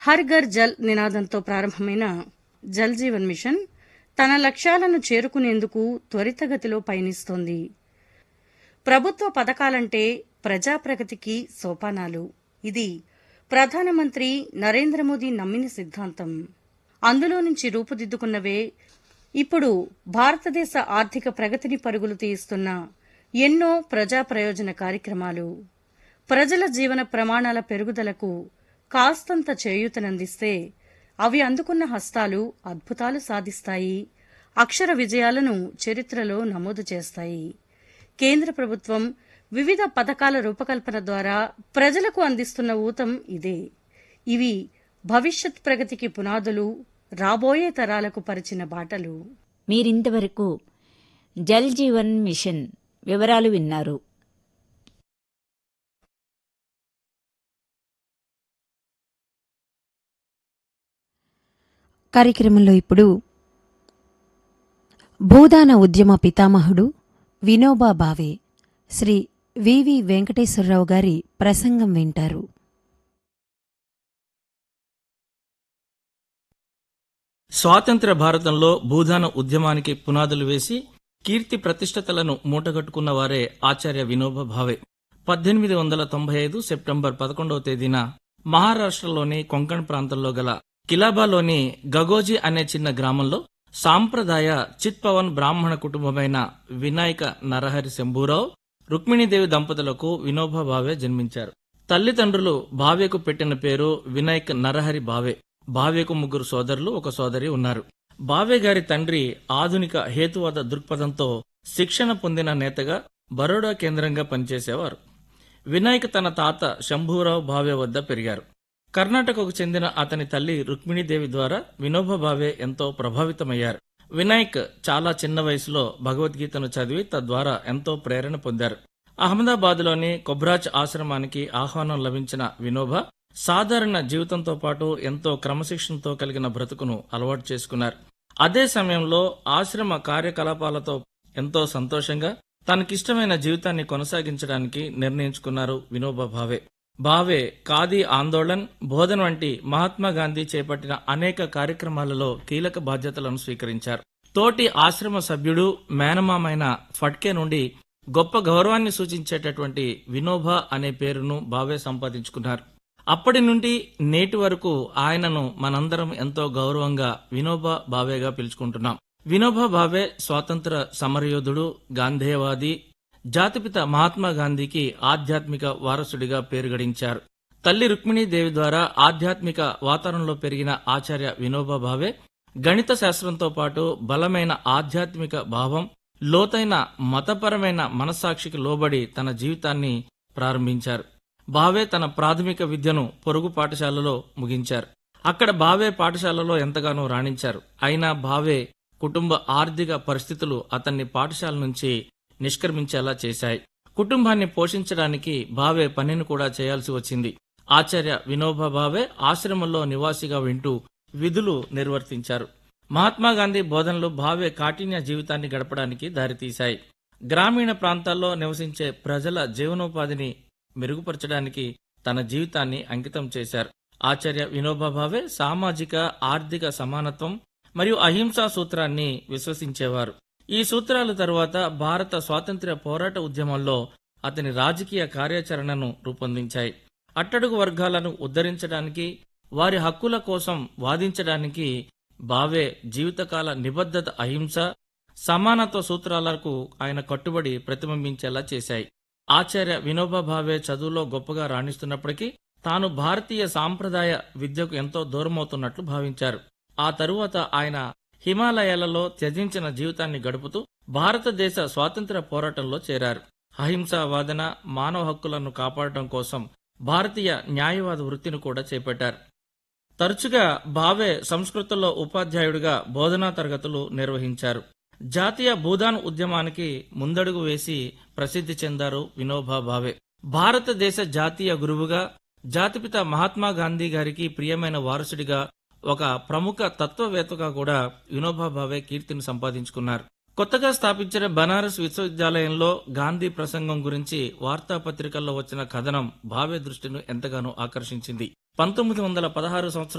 her Ghar Jal నినాదంతో ప్రారంభమైన Jal Jeevan machine తన లక్ష్యాలను చేరుకునేందుకు త్వరితగతిలో పయనిస్తోంది ప్రభుత్వ పథకాలంటే ప్రజాప్రగతికి సోపానాలు ఇది ప్రధానమంత్రి నరేంద్ర మోదీ నమ్మిన సిద్ధాంతం అందులో నుంచి రూపుదిద్దుకున్నవే ఇప్పుడు భారతదేశ ఆర్థిక ప్రగతిని పరుగులు తీయిస్తున్న ఎన్నో ప్రజా ప్రయోజన కార్యక్రమాలు ప్రజల జీవన ప్రమాణాల పెరుగుదలకు కాస్తంత చేయూతనందిస్తే అవి అందుకున్న హస్తాలు అద్భుతాలు సాధిస్తాయి అక్షర విజయాలను చరిత్రలో నమోదు చేస్తాయి కేంద్ర ప్రభుత్వం వివిధ పథకాల రూపకల్పన ద్వారా ప్రజలకు అందిస్తున్న ఊతం ఇదే ఇవి భవిష్యత్ ప్రగతికి పునాదులు రాబోయే తరాలకు పరిచిన బాటలు మీరింతవరకు జల్ జీవన్ మిషన్ వివరాలు విన్నారు కార్యక్రమంలో ఇప్పుడు భూదాన ఉద్యమ పితామహుడు వినోబా భావే శ్రీ వివి వెంకటేశ్వరరావు గారి ప్రసంగం వింటారు స్వాతంత్ర భారతంలో భూదాన ఉద్యమానికి పునాదులు వేసి కీర్తి ప్రతిష్టతలను మూటగట్టుకున్న వారే ఆచార్య వినోబా భావే పద్దెనిమిది వందల తొంభై ఐదు సెప్టెంబర్ పదకొండవ తేదీన మహారాష్ట్రలోని కొంకణ్ ప్రాంతంలో గల కిలాబాలోని గగోజీ అనే చిన్న గ్రామంలో సాంప్రదాయ చిత్పవన్ బ్రాహ్మణ కుటుంబమైన వినాయక నరహరి శంభూరావు రుక్మిణీదేవి దంపతులకు వినోబా భావే జన్మించారు తల్లిదండ్రులు భావేకు పెట్టిన పేరు వినాయక్ నరహరి భావే భావేకు ముగ్గురు సోదరులు ఒక సోదరి ఉన్నారు భావే గారి తండ్రి ఆధునిక హేతువాద దృక్పథంతో శిక్షణ పొందిన నేతగా బరోడా కేంద్రంగా పనిచేసేవారు వినాయక్ తన తాత శంభూరావు భావే వద్ద పెరిగారు కర్ణాటకకు చెందిన అతని తల్లి రుక్మిణీదేవి ద్వారా వినోబా భావే ఎంతో ప్రభావితమయ్యారు వినాయక్ చాలా చిన్న వయసులో భగవద్గీతను చదివి తద్వారా ఎంతో ప్రేరణ పొందారు అహ్మదాబాద్లోని కొబ్రాజ్ ఆశ్రమానికి ఆహ్వానం లభించిన వినోబా సాధారణ జీవితంతో పాటు ఎంతో క్రమశిక్షణతో కలిగిన బ్రతుకును అలవాటు చేసుకున్నారు అదే సమయంలో ఆశ్రమ కార్యకలాపాలతో ఎంతో సంతోషంగా తనకిష్టమైన జీవితాన్ని కొనసాగించడానికి నిర్ణయించుకున్నారు వినోబా భావే భావే ఖాదీ ఆందోళన్ బోధన వంటి మహాత్మా గాంధీ చేపట్టిన అనేక కార్యక్రమాలలో కీలక బాధ్యతలను స్వీకరించారు తోటి ఆశ్రమ సభ్యుడు మేనమామైన ఫట్కే నుండి గొప్ప గౌరవాన్ని సూచించేటటువంటి వినోబా అనే పేరును భావే సంపాదించుకున్నారు అప్పటి నుండి నేటి వరకు ఆయనను మనందరం ఎంతో గౌరవంగా వినోబా భావేగా పిలుచుకుంటున్నాం వినోబా భావే స్వాతంత్ర సమరయోధుడు గాంధేయవాది జాతిపిత మహాత్మా గాంధీకి ఆధ్యాత్మిక వారసుడిగా పేరు గడించారు తల్లి రుక్మిణీదేవి ద్వారా ఆధ్యాత్మిక వాతావరణంలో పెరిగిన ఆచార్య వినోబా భావే గణిత శాస్త్రంతో పాటు బలమైన ఆధ్యాత్మిక భావం లోతైన మతపరమైన మనస్సాక్షికి లోబడి తన జీవితాన్ని ప్రారంభించారు భావే తన ప్రాథమిక విద్యను పొరుగు పాఠశాలలో ముగించారు అక్కడ భావే పాఠశాలలో ఎంతగానో రాణించారు అయినా భావే కుటుంబ ఆర్థిక పరిస్థితులు అతన్ని పాఠశాల నుంచి నిష్క్రమించేలా చేశాయి కుటుంబాన్ని పోషించడానికి భావే పనిని కూడా చేయాల్సి వచ్చింది ఆచార్య వినోబా భావే ఆశ్రమంలో నివాసిగా వింటూ విధులు నిర్వర్తించారు మహాత్మా గాంధీ బోధనలు భావే కాఠిన్య జీవితాన్ని గడపడానికి దారితీశాయి గ్రామీణ ప్రాంతాల్లో నివసించే ప్రజల జీవనోపాధిని మెరుగుపరచడానికి తన జీవితాన్ని అంకితం చేశారు ఆచార్య వినోబా భావే సామాజిక ఆర్థిక సమానత్వం మరియు అహింసా సూత్రాన్ని విశ్వసించేవారు ఈ సూత్రాల తరువాత భారత స్వాతంత్ర్య పోరాట ఉద్యమంలో అతని రాజకీయ కార్యాచరణను రూపొందించాయి అట్టడుగు వర్గాలను ఉద్ధరించడానికి వారి హక్కుల కోసం వాదించడానికి భావే జీవితకాల నిబద్ధత అహింస సమానత్వ సూత్రాలకు ఆయన కట్టుబడి ప్రతిబింబించేలా చేశాయి ఆచార్య వినోబా భావే చదువులో గొప్పగా రాణిస్తున్నప్పటికీ తాను భారతీయ సాంప్రదాయ విద్యకు ఎంతో దూరమవుతున్నట్లు భావించారు ఆ తరువాత ఆయన హిమాలయాలలో త్యజించిన జీవితాన్ని గడుపుతూ భారతదేశ స్వాతంత్ర్య పోరాటంలో చేరారు అహింసా వాదన మానవ హక్కులను కాపాడటం కోసం భారతీయ న్యాయవాద వృత్తిని కూడా చేపట్టారు తరచుగా భావే సంస్కృతంలో ఉపాధ్యాయుడిగా బోధనా తరగతులు నిర్వహించారు జాతీయ భూదాన్ ఉద్యమానికి ముందడుగు వేసి ప్రసిద్ధి చెందారు వినోబా భావే భారతదేశ జాతీయ గురువుగా జాతిపిత మహాత్మా గాంధీ గారికి ప్రియమైన వారసుడిగా ఒక ప్రముఖ తత్వవేత్తగా కూడా వినోబా భావే కీర్తిని సంపాదించుకున్నారు కొత్తగా స్థాపించిన బనారస్ విశ్వవిద్యాలయంలో గాంధీ ప్రసంగం గురించి వార్తాపత్రికల్లో వచ్చిన కథనం భావే దృష్టిని ఎంతగానో ఆకర్షించింది పంతొమ్మిది వందల పదహారు సంవత్సరం